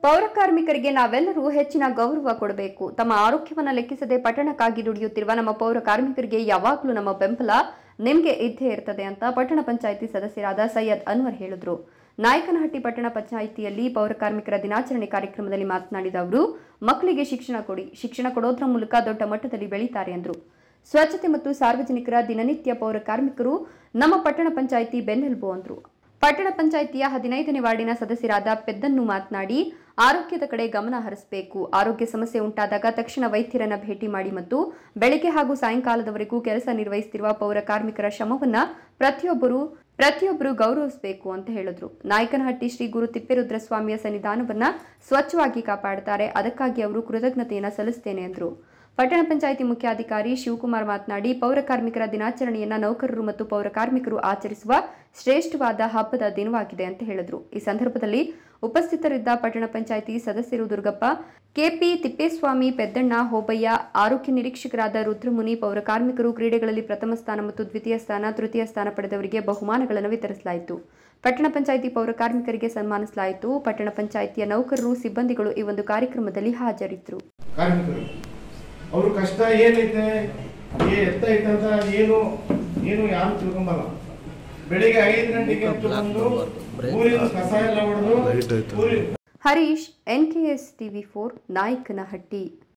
ಪೌರ ಕಾರ್ಮಿಕರಿಗೆ ನಾವೆಲ್ಲರೂ ಹೆಚ್ಚಿನ ಗೌರವ ಕೊಡಬೇಕು ತಮ್ಮ ಆರೋಗ್ಯವನ್ನು ಲೆಕ್ಕಿಸದೆ ಪಟ್ಟಣಕ್ಕಾಗಿ ದುಡಿಯುತ್ತಿರುವ ನಮ್ಮ ಪೌರ ಕಾರ್ಮಿಕರಿಗೆ ಯಾವಾಗಲೂ ನಮ್ಮ ಬೆಂಬಲ ನಿಮಗೆ ಇದ್ದೇ ಇರ್ತದೆ ಅಂತ ಪಟ್ಟಣ ಪಂಚಾಯಿತಿ ಸದಸ್ಯರಾದ ಸೈಯದ್ ಅನ್ವರ್ ಹೇಳಿದ್ರು ನಾಯಕನಹಟ್ಟಿ ಪಟ್ಟಣ ಪಂಚಾಯಿತಿಯಲ್ಲಿ ಪೌರ ಕಾರ್ಮಿಕರ ದಿನಾಚರಣೆ ಕಾರ್ಯಕ್ರಮದಲ್ಲಿ ಮಾತನಾಡಿದ ಅವರು ಮಕ್ಕಳಿಗೆ ಶಿಕ್ಷಣ ಕೊಡಿ ಶಿಕ್ಷಣ ಕೊಡೋದ್ರ ಮೂಲಕ ದೊಡ್ಡ ಮಟ್ಟದಲ್ಲಿ ಬೆಳೀತಾರೆ ಎಂದರು ಸ್ವಚ್ಛತೆ ಮತ್ತು ಸಾರ್ವಜನಿಕರ ದಿನನಿತ್ಯ ಪೌರ ಕಾರ್ಮಿಕರು ನಮ್ಮ ಪಟ್ಟಣ ಪಂಚಾಯಿತಿ ಬೆನ್ನೆಲುಬು ಅಂದರು ಪಟ್ಟಣ ಪಂಚಾಯಿತಿಯ ಹದಿನೈದನೇ ವಾರ್ಡಿನ ಸದಸ್ಯರಾದ ಪೆದ್ದನ್ನು ಮಾತನಾಡಿ ಆರೋಗ್ಯದ ಕಡೆ ಗಮನ ಹರಿಸಬೇಕು ಆರೋಗ್ಯ ಸಮಸ್ಯೆ ಉಂಟಾದಾಗ ತಕ್ಷಣ ವೈದ್ಯರನ್ನ ಭೇಟಿ ಮಾಡಿ ಮತ್ತು ಬೆಳಗ್ಗೆ ಹಾಗೂ ಸಾಯಂಕಾಲದವರೆಗೂ ಕೆಲಸ ನಿರ್ವಹಿಸುತ್ತಿರುವ ಪೌರ ಕಾರ್ಮಿಕರ ಶ್ರಮವನ್ನ ಪ್ರತಿಯೊಬ್ಬರು ಪ್ರತಿಯೊಬ್ಬರು ಗೌರವಿಸಬೇಕು ಅಂತ ಹೇಳಿದ್ರು ನಾಯಕನಹಟ್ಟಿ ಶ್ರೀ ಗುರು ತಿಪ್ಪೇರುದ್ರಸ್ವಾಮಿಯ ಸನ್ನಿಧಾನವನ್ನ ಸ್ವಚ್ಛವಾಗಿ ಕಾಪಾಡುತ್ತಾರೆ ಅದಕ್ಕಾಗಿ ಅವರು ಕೃತಜ್ಞತೆಯನ್ನ ಸಲ್ಲಿಸುತ್ತೇನೆ ಎಂದರು ಪಟ್ಟಣ ಪಂಚಾಯಿತಿ ಮುಖ್ಯಾಧಿಕಾರಿ ಶಿವಕುಮಾರ್ ಮಾತನಾಡಿ ಪೌರ ಕಾರ್ಮಿಕರ ದಿನಾಚರಣೆಯನ್ನ ನೌಕರರು ಮತ್ತು ಪೌರ ಕಾರ್ಮಿಕರು ಆಚರಿಸುವ ಶ್ರೇಷ್ಠವಾದ ಹಬ್ಬದ ದಿನವಾಗಿದೆ ಅಂತ ಹೇಳಿದ್ರು ಈ ಸಂದರ್ಭದಲ್ಲಿ ಉಪಸ್ಥಿತರಿದ್ದ ಪಟ್ಟಣ ಪಂಚಾಯಿತಿ ಸದಸ್ಯರು ದುರ್ಗಪ್ಪ ಕೆಪಿ ತಿಪ್ಪೇಸ್ವಾಮಿ ಪೆದ್ದಣ್ಣ ಹೋಬಯ್ಯ ಆರೋಗ್ಯ ನಿರೀಕ್ಷಕರಾದ ರುದ್ರಮುನಿ ಪೌರ ಕಾರ್ಮಿಕರು ಕ್ರೀಡೆಗಳಲ್ಲಿ ಪ್ರಥಮ ಸ್ಥಾನ ಮತ್ತು ದ್ವಿತೀಯ ಸ್ಥಾನ ತೃತೀಯ ಸ್ಥಾನ ಪಡೆದವರಿಗೆ ಬಹುಮಾನಗಳನ್ನು ವಿತರಿಸಲಾಯಿತು ಪಟ್ಟಣ ಪಂಚಾಯಿತಿ ಪೌರ ಕಾರ್ಮಿಕರಿಗೆ ಸನ್ಮಾನಿಸಲಾಯಿತು ಪಟ್ಟಣ ಪಂಚಾಯಿತಿಯ ನೌಕರರು ಸಿಬ್ಬಂದಿಗಳು ಈ ಒಂದು ಕಾರ್ಯಕ್ರಮದಲ್ಲಿ ಹಾಜರಿದ್ದರು ಕಾರ್ಮಿಕರು ಅವ್ರ ಕಷ್ಟ ಏನೈತೆ ಏ ಎತ್ತ ಐತೆ ಅಂತ ಏನು ಏನು ಯಾರು ತಿಳ್ಕೊಂಬಲ್ಲ ಬೆಳಿಗ್ಗೆ ಐದು ಗಂಟೆಗೆ ಎದ್ದು ಬಂದು ಊರಿನ ಕಸ ಎಲ್ಲ ಹೊಡೆದು ಊರಿ Harish NKS TV four Nayakanahatti